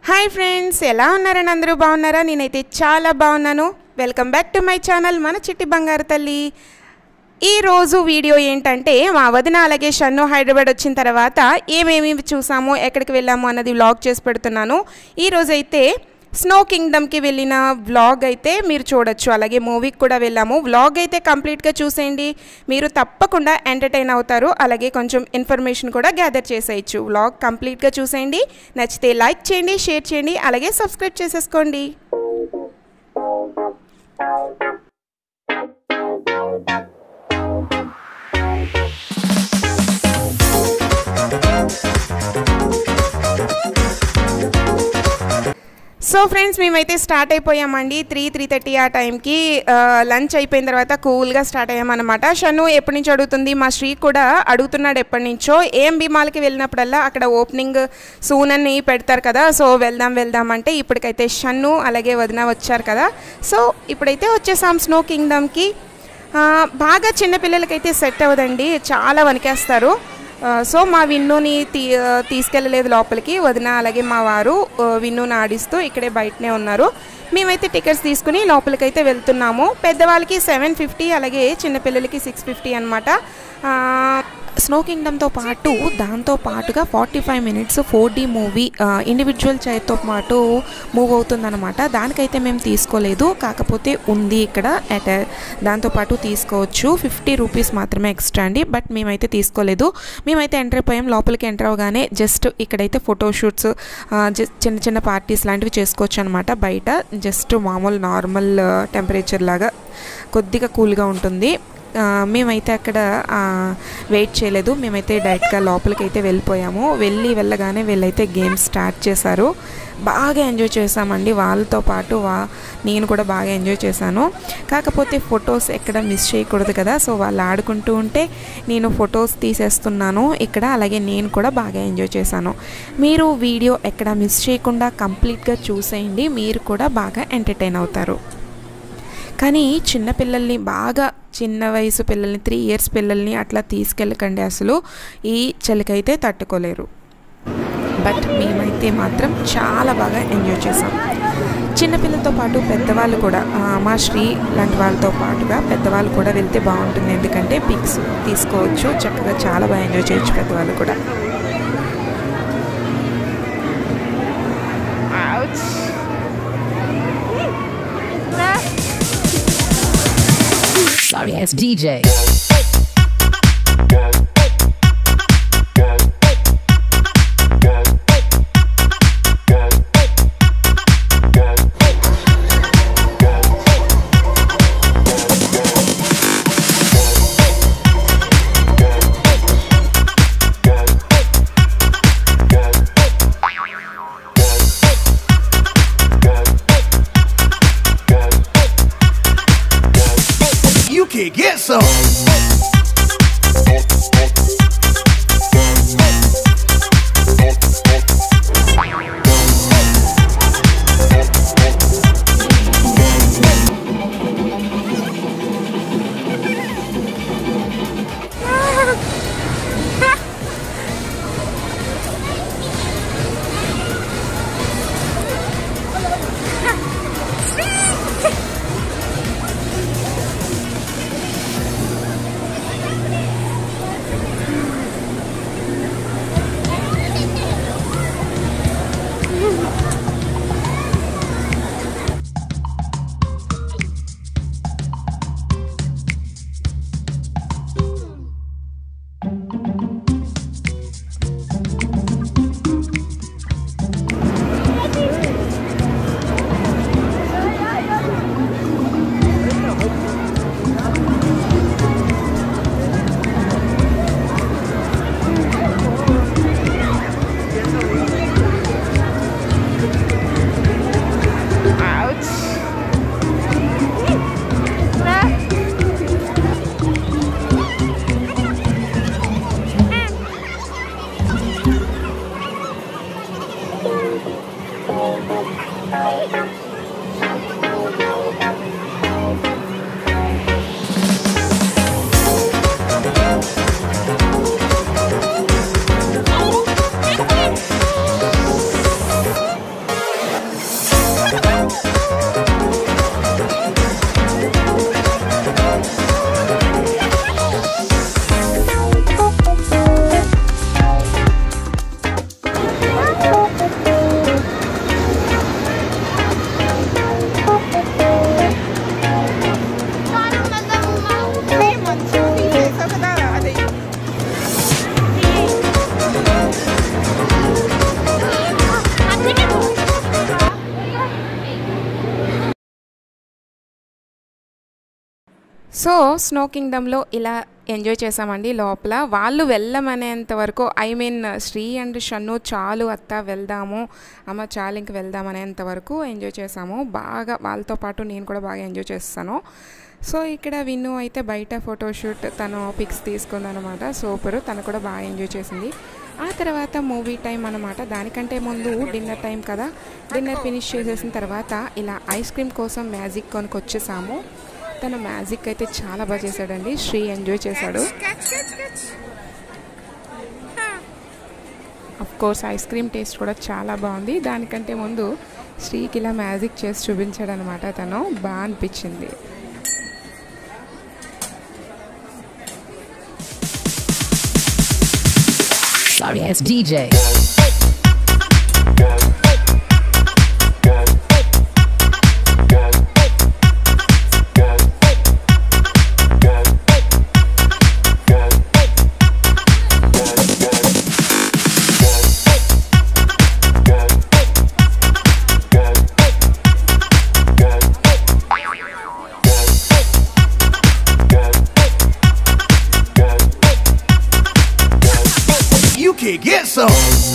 Hi friends ఎలా ఉన్నారని అందరూ బాగున్నారా నేనైతే చాలా బాగున్నాను welcome back to my channel మన చిట్టి బంగారు తల్లి ఈరోజు వీడియో ఏంటంటే మా వదిన అలాగే షన్ను హైదరాబాద్ వచ్చిన తర్వాత ఏమేమి చూసాము ఎక్కడికి వెళ్ళాము అన్నది వ్లాగ్ చేసి పెడుతున్నాను ఈరోజు అయితే స్నో కింగ్డమ్కి వెళ్ళిన వ్లాగ్ అయితే మీరు చూడొచ్చు అలాగే మూవీకి కూడా వెళ్ళాము వ్లాగ్ అయితే కంప్లీట్గా చూసేయండి మీరు తప్పకుండా ఎంటర్టైన్ అవుతారు అలాగే కొంచెం ఇన్ఫర్మేషన్ కూడా గ్యాదర్ చేసేయచ్చు వ్లాగ్ కంప్లీట్గా చూసేయండి నచ్చితే లైక్ చేయండి షేర్ చేయండి అలాగే సబ్స్క్రైబ్ చేసేసుకోండి సో ఫ్రెండ్స్ మేమైతే స్టార్ట్ అయిపోయామండి త్రీ త్రీ థర్టీ ఆ టైంకి లంచ్ అయిపోయిన తర్వాత కూల్గా స్టార్ట్ అయ్యామన్నమాట షను ఎప్పటి నుంచి అడుగుతుంది మా శ్రీ కూడా అడుగుతున్నాడు ఎప్పటి నుంచో ఏం భీమాలకి వెళ్ళినప్పుడల్లా అక్కడ ఓపెనింగ్ సూన్ అని పెడతారు కదా సో వెళ్దాం వెళ్దాం అంటే ఇప్పటికైతే షన్ను అలాగే వదిన వచ్చారు కదా సో ఇప్పుడైతే వచ్చేసాం స్నో కింగ్డమ్కి బాగా చిన్నపిల్లలకైతే సెట్ అవ్వదండి చాలా వణికేస్తారు ఆ, సో మా విన్నుని తీ ఆ, తీసుకెళ్ళలేదు లోపలికి వదిన అలాగే మా వారు ఆ, విన్నుని ఆడిస్తూ ఇక్కడే బయటనే ఉన్నారు మేమైతే టికెట్స్ తీసుకుని లోపలికైతే వెళ్తున్నాము పెద్దవాళ్ళకి సెవెన్ ఫిఫ్టీ అలాగే చిన్నపిల్లలకి సిక్స్ ఫిఫ్టీ అనమాట స్నో కింగ్డమ్తో పాటు దాంతో పాటుగా forty five minutes four D movie individual చైర్తో పాటు మూవ్ అవుతుందన్నమాట దానికైతే మేము తీసుకోలేదు కాకపోతే ఉంది ఇక్కడ అట్ దాంతోపాటు తీసుకోవచ్చు ఫిఫ్టీ రూపీస్ మాత్రమే ఎక్స్ట్రా అండి బట్ మేమైతే తీసుకోలేదు మేమైతే ఎంటర్ అయిపోయాం లోపలికి ఎంటర్ అవగానే జస్ట్ ఇక్కడైతే ఫోటోషూట్స్ చిన్న చిన్న పార్టీస్ లాంటివి చేసుకోవచ్చు అనమాట బయట జస్ట్ మామూలు నార్మల్ టెంపరేచర్ లాగా కొద్దిగా కూల్గా ఉంటుంది ఆ, మేమైతే అక్కడ ఆ, వెయిట్ చేయలేదు మేమైతే డైరెక్ట్గా లోపలికి అయితే వెళ్ళిపోయాము వెళ్ళి వెళ్ళగానే వీళ్ళైతే గేమ్ స్టార్ట్ చేశారు బాగా ఎంజాయ్ చేసామండి వాళ్ళతో పాటు వా నేను కూడా బాగా ఎంజాయ్ చేశాను కాకపోతే ఫొటోస్ ఎక్కడ మిస్ చేయకూడదు కదా సో వాళ్ళు ఆడుకుంటూ ఉంటే నేను ఫొటోస్ తీసేస్తున్నాను ఇక్కడ అలాగే నేను కూడా బాగా ఎంజాయ్ చేశాను మీరు వీడియో ఎక్కడ మిస్ చేయకుండా కంప్లీట్గా చూసేయండి మీరు కూడా బాగా ఎంటర్టైన్ అవుతారు కానీ చిన్న పిల్లల్ని బాగా చిన్న వయసు పిల్లల్ని త్రీ ఇయర్స్ పిల్లల్ని అట్లా తీసుకెళ్ళకండి అసలు ఈ చలికైతే తట్టుకోలేరు బట్ మేమైతే మాత్రం చాలా బాగా ఎంజాయ్ చేసాం చిన్నపిల్లలతో పాటు పెద్దవాళ్ళు కూడా ఆ, మా శ్రీ లాంటి వాళ్ళతో పాటుగా పెద్దవాళ్ళు కూడా వెళ్తే బాగుంటుంది ఎందుకంటే పిక్స్ తీసుకోవచ్చు చక్కగా చాలా బాగా ఎంజాయ్ చేయొచ్చు పెద్దవాళ్ళు కూడా Sorry ass DJ. You can get some. So snow కింగ్డమ్లో ఇలా ఎంజాయ్ చేసామండి లోపల వాళ్ళు వెళ్ళమనేంత వరకు I mean Sri and Shannu చాలు అత్త వెళ్దాము అమ్మ చాలు ఇంక వెళ్దాం అనేంత వరకు ఎంజాయ్ చేసాము బాగా వాళ్ళతో పాటు నేను కూడా బాగా ఎంజాయ్ చేస్తాను సో ఇక్కడ విన్ను అయితే బయట ఫోటోషూట్ తను పిక్స్ తీసుకుందనమాట సూపర్ తను కూడా బాగా ఎంజాయ్ చేసింది ఆ తర్వాత మూవీ టైం అనమాట దానికంటే ముందు డిన్నర్ టైం కదా డిన్నర్ ఫినిష్ చేసేసిన తర్వాత ఇలా ఐస్ క్రీమ్ కోసం మ్యాజిక్ కొనుక్కి వచ్చేసాము తన మ్యాజిక్ అయితే చాలా బాగా చేశాడండి శ్రీ ఎంజాయ్ చేశాడు of course ice cream taste కూడా చాలా బాగుంది దానికంటే ముందు శ్రీకి ఇలా మ్యాజిక్ చేసి చూపించాడు అనమాట తను బాగా అనిపించింది Sorry ass DJ. You can get some.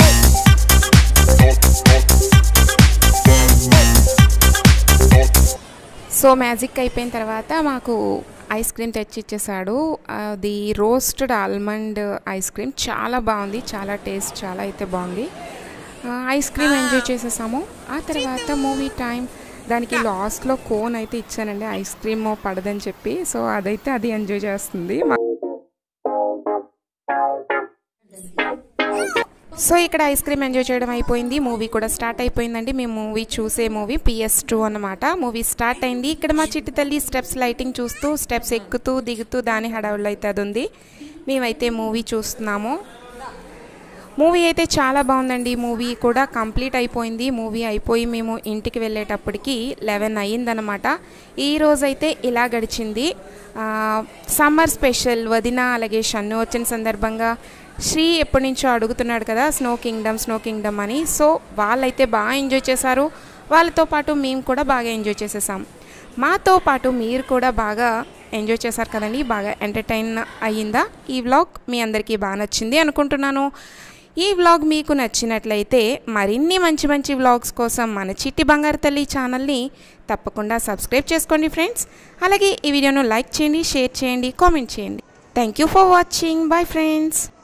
So magic అయిపోయిన తర్వాత మాకు ఐస్ క్రీమ్ తెచ్చి ఇచ్చేసాడు అది రోస్టెడ్ ఆల్మండ్ ఐస్ క్రీమ్ చాలా బాగుంది చాలా టేస్ట్ చాలా అయితే బాగుంది ఆ, ఐస్ క్రీమ్ ఎంజాయ్ చేసేసాము ఆ తర్వాత మూవీ టైం దానికి లాస్ట్లో కోన్ అయితే ఇచ్చానండి ఐస్ క్రీమ్ పడదని చెప్పి సో అదైతే అది ఎంజాయ్ చేస్తుంది మా సో ఇక్కడ ఐస్ క్రీమ్ ఎంజాయ్ చేయడం అయిపోయింది మూవీ కూడా స్టార్ట్ అయిపోయిందండి మేము మూవీ చూసే మూవీ పిఎస్ టూ అనమాట మూవీ స్టార్ట్ అయింది ఇక్కడ మా చిట్టి తల్లి స్టెప్స్ లైటింగ్ చూస్తూ స్టెప్స్ ఎక్కుతూ దిగుతూ దాని హడావుల్లో అయితే అది ఉంది మేమైతే మూవీ చూస్తున్నాము మూవీ అయితే చాలా బాగుందండి మూవీ కూడా కంప్లీట్ అయిపోయింది మూవీ అయిపోయి మేము ఇంటికి వెళ్ళేటప్పటికి లెవెన్ అయ్యిందనమాట ఈ రోజైతే ఇలా గడిచింది ఆ, సమ్మర్ స్పెషల్ వదిన అలాగే షన్ను వచ్చిన సందర్భంగా శ్రీ ఎప్పటి నుంచో అడుగుతున్నాడు కదా స్నో కింగ్డమ్ స్నో కింగ్డమ్ అని సో వాళ్ళైతే బాగా ఎంజాయ్ చేశారు వాళ్ళతో పాటు మేము కూడా బాగా ఎంజాయ్ చేసేసాం మాతో పాటు మీరు కూడా బాగా ఎంజాయ్ చేశారు కదండి బాగా ఎంటర్టైన్ అయ్యిందా ఈ వ్లాగ్ మీ అందరికీ బాగా నచ్చింది అనుకుంటున్నాను ఈ వ్లాగ్ మీకు నచ్చినట్లయితే మరిన్ని మంచి మంచి వ్లాగ్స్ కోసం మన చిట్టి బంగారు తల్లి ఛానల్ని తప్పకుండా సబ్స్క్రైబ్ చేసుకోండి ఫ్రెండ్స్ అలాగే ఈ వీడియోను లైక్ చేయండి షేర్ చేయండి కామెంట్ చేయండి thank you for watching bye friends